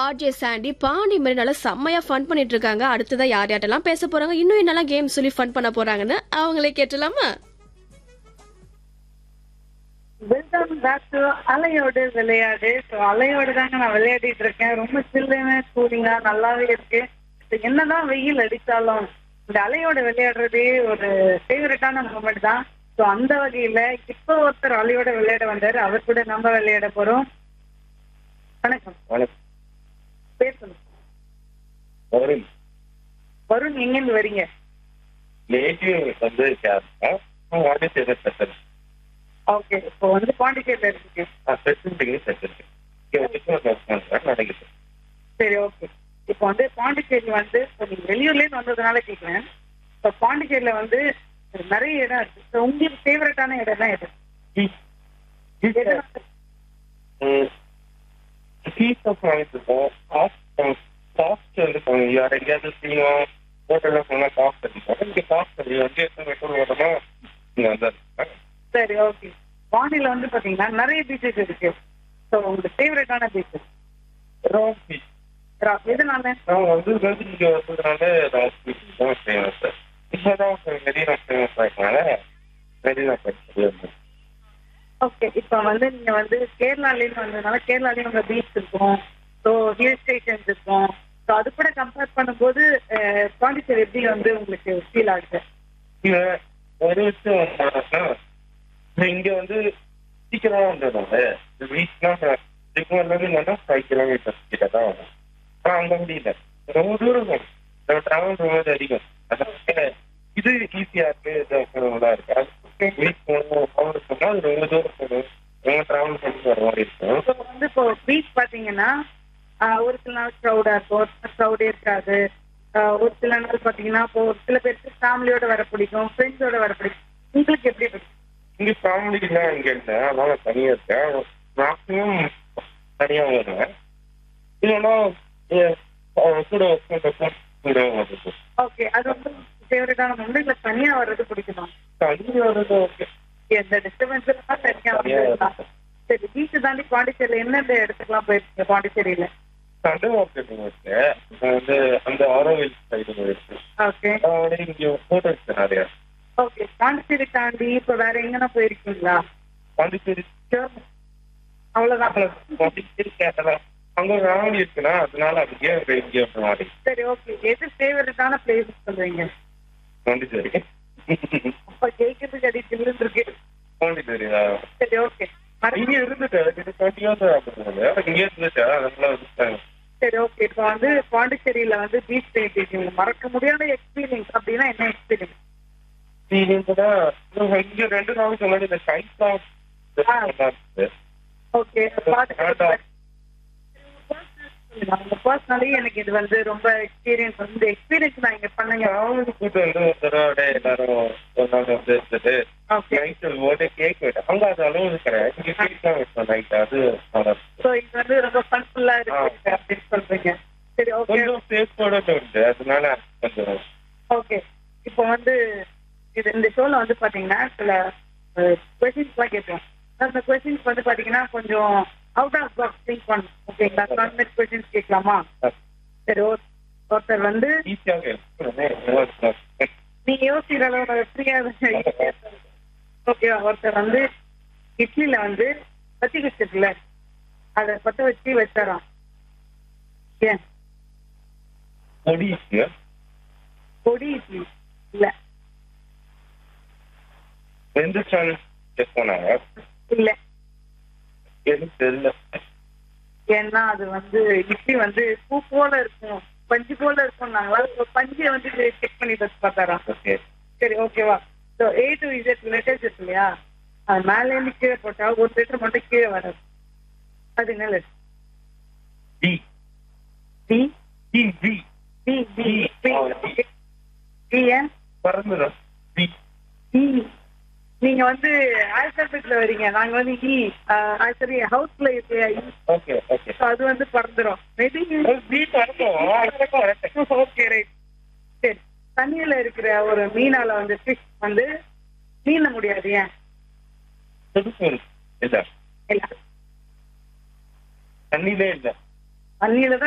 RJ Chandy Pandi மாதிரி நல்லா செம்மையா ஃபன் பண்ணிட்டு இருக்காங்க அடுத்ததான் யார் யார்ட்டெல்லாம் பேச போறாங்க இன்னும் என்னெல்லாம் கேம் சொல்லி ஃபன் பண்ண போறாங்கன்னு அவங்களே கேட்டலாமா வெல்கம் பேக் டு அலையோடு விளையாடு ஸோ அலையோடு தாங்க நான் விளையாடிட்டு இருக்கேன் ரொம்ப சில்லுன்னு கூலிங்கா நல்லாவே இருக்கு So, என்னதான் வெயில் அடித்தாலும் இந்த அலையோட விளையாடுறதே ஒரு ஃபேவரட்டான மூமெண்ட் தான் ஸோ அந்த வகையில இப்போ ஒருத்தர் அலையோட விளையாட வந்தாரு அவர் கூட நம்ம விளையாட போறோம் வணக்கம் வணக்கம் பேர் சொல்லுங்க வருண் வருண் எங்கேருந்து வரீங்க நேட்டிவ் வந்து Kerala water saver special okay இப்போ வந்து பாண்டிச்சேரியில இருக்கீங்க ஸ்பெஷல் டிகிரி ஸ்பெஷல் இங்கே வந்து நடக்குது சரி ஓகே இப்போ வந்து பாண்டிச்சேரி வந்து இப்போ நீங்க வெளியூர்ல இருந்து வந்ததுனால கேட்குறேன் இப்போ பாண்டிச்சேரியில வந்து நிறைய இடம் இருக்கு So, உங்களுக்கு ஃபேவரட்டான இடம் தான் எது எது? ஃபீஸ் ஆஃப் வாங்கிட்டுருக்கோம் காஸ்ட் காஸ்ட் வந்து கொஞ்சம் யார் எங்கேயாவது செய்யும் ஹோட்டலில் போனால் காஸ்ட் அதிகம் இங்கே காஸ்ட் அதிகம் வந்து எத்தனை பெட்ரோல் ஓட்டணும் இங்கே வந்தாரு சரி ஓகே பாண்டியில வந்து பாத்தீங்கன்னா நிறைய பீச்சஸ் இருக்கு ஸோ உங்களுக்கு ஃபேவரட்டான பீச்சஸ் ராக் பீச் எதனால நான் வந்து இங்கே வந்ததுனால ராக் பீச் தான் ஃபேமஸ் இப்போ தான் மெரினா ஃபேமஸ் ஆகினால மெரினா பீச் ஓகே இப்போ வந்து நீங்க வந்து கேரளாலேருந்து வந்ததுனால கேரளாலேயும் உங்க பீச் இருக்கும் ஸோ ஹில் ஸ்டேஷன்ஸ் இருக்கும் ஸோ அது கூட கம்பேர் பண்ணும்போது அஹ், பாண்டிச்சேரி எப்படி வந்து உங்களுக்கு ஃபீல் ஆகுது இல்ல ஒரு விஷயம் என்னன்னா, இங்க வந்து சீக்கிரமா வந்துடுறாங்க வீட்லாம் திருப்பூர்ல இருந்து என்னன்னா ஃபைவ் கிலோமீட்டர் கிட்ட தான் வரும் ஆனா அங்க முடியல ரொம்ப தூரம் வரும் நம்ம டிராவல் ரொம்ப அதிகம் அதனால இது ஈஸியா இருக்கு இது நல்லா இருக்கு அது வீக் போகணும் போகணும் சொன்னா அது ரொம்ப தூரம் போகணும் ரொம்ப டிராவல் பண்ணி வர மாதிரி இருக்கும் இப்போ வந்து இப்போ பீச் பாத்தீங்கன்னா ஆஹ், ஒரு சில நாள் க்ரௌடா இருக்கும் ஒரு சில க்ரௌடே இருக்காது ஆஹ், ஒரு சில நாள் பாத்தீங்கன்னா இப்போ ஒரு சில பேருக்கு ஃபேமிலியோட வர பிடிக்கும் ஃப்ரெண்ட்ஸோட வர பிடிக்கும் உங்களுக்கு எப்படி பிடிக்கும் இங்க ஃபேமிலிக்குலாம் இங்க இல்லை அதனால தனியா இருக்கேன் மேக்ஸிமம் தனியா வருவேன் இல்லைன்னா என் கூட ஒர்க் பண்ற கூட வருது ஓகே அது வந்து ஃபேவரட்டான மூமெண்ட் இல்ல தனியா வர்றது பிடிக்குமா தனியா வர்றது ஓகே எந்த டிஸ்டர்பன்ஸ் இல்லாம தனியா தனியா வந்துடலாம் வருது. சரி பீச் தாண்டி பாண்டிச்சேரியில எந்தெந்த இடத்துக்குலாம் போயிருக்கீங்க பாண்டிச்சேரியில சண்டை மார்க்கெட்டிங் இருக்கு அப்புறம் வந்து அந்த ஆரோவில் சைடு இருக்கு ஓகே அதோட இங்க ஹோட்டல்ஸ் நிறைய ஓகே பாண்டிச்சேரி தாண்டி இப்ப வேற எங்கன்னா போயிருக்கீங்களா பாண்டிச்சேரி அவ்வளவுதான் பாண்டிச்சேரி கேட்டதா அங்க ஃபேமிலி இருக்குன்னா அதனால அதுக்கே இங்கே வர மாதிரி சரி ஓகே எது ஃபேவரட்டான பிளேஸ் சொல்றீங்க பாண்டிச்சேரி அப்ப ஜெயிக்கிறதுக்கு அடி சில்லுன்னு இருக்கு பாண்டிச்சேரி சரி ஓகே இங்க இருந்துட்டு இது டுவெண்ட்டி இயர்ஸ் ஆகுது இங்கே இருந்துட்டு அதனால வந்துட்டாங்க சரி ஓகே இப்போ வந்து பாண்டிச்சேரியில வந்து பீச் போயிருக்கீங்க மறக்க முடியாத எக்ஸ்பீரியன்ஸ் அப்படின்னா என்ன எக்ஸ்பீரியன்ஸ் இங்க ரெண்டு நாளைக்கு முன்னாடி இந்த கைட்லாம் ஓகே பர்சனலி எனக்கு இது வந்து ரொம்ப எக்ஸ்பீரியன்ஸ் வந்து எக்ஸ்பீரியன்ஸ் நான் இங்க பண்ணுங்க கூட்டு வந்து ஒரு தடவை எல்லாரும் ஒரு நாள் வந்து இருந்துட்டு ஓகே நைட்டு ஓட கேக் வெட்டேன் அங்க அது அளவு இருக்கிறேன் இங்க கேக் தான் வெட்டோம் நைட் அது நல்லா இருக்கும். ஸோ இது வந்து ரொம்ப ஃபன்ஃபுல்லா இருக்கு அப்படின்னு சொல்றீங்க சரி ஓகே கொஞ்சம் சேஃபோட உண்டு அதனால கொஞ்சம் ஓகே இப்போ வந்து இது இந்த ஷோல வந்து பாத்தீங்கன்னா சில கொஸ்டின்ஸ்லாம் கேட்போம் அந்த கொஸ்டின்ஸ் வந்து பாத்தீங்கன்னா கொஞ்சம் அவுட் ஆஃப் பாக்ஸ் திங்க் பண்ணும் ஓகேங்களா கான்வெக்ட் கொஸ்டின்ஸ் கேட்கலாமா சரி ஓ- ஒருத்தர் வந்து ஈஸியாக இருக்கும் நீங்க யோசிக்கிற அளவு ஃப்ரீயா ஓகே ஒருத்தர் வந்து இட்லில வந்து பத்தி வச்சிருக்குல்ல அதை பத்த வச்சு வச்சாராம் ஏன் பொடி ஈஸியா பொடி இட்லி இல்ல எந்த சேனல் செக் பண்ணாங்க இல்ல எனக்கு தெரியல ஏன்னா அது வந்து இட்லி வந்து பூ போல இருக்கும் பஞ்சு போல இருக்கும் நாங்களா பஞ்சை வந்து செக் பண்ணி வச்சு பார்த்தாராம் ஓகே சரி ஓகேவா so A to Z letters இருக்கு இல்லையா அது மேல இருந்து கீழே போட்டா ஒரு லெட்டர் மட்டும் கீழே வராது அது என்ன letter T T T T T T T. T ஏன் பறந்துடும் டி டி நீங்க வந்து ஆல்பபெட்ல வரீங்க நாங்க வந்து இ சரி ஹவுஸ்ல இருக்கு ஓகே ஓகே So அது வந்து பறந்துரும் மேபி டி பறக்கும் ஓகே ரைட் சரி தண்ணியில இருக்கிற ஒரு மீனால வந்து ஃபிஷ் வந்து மீன முடியாது ஏன் இல்ல இல்ல தண்ணியிலே இல்லை தண்ணியில தான்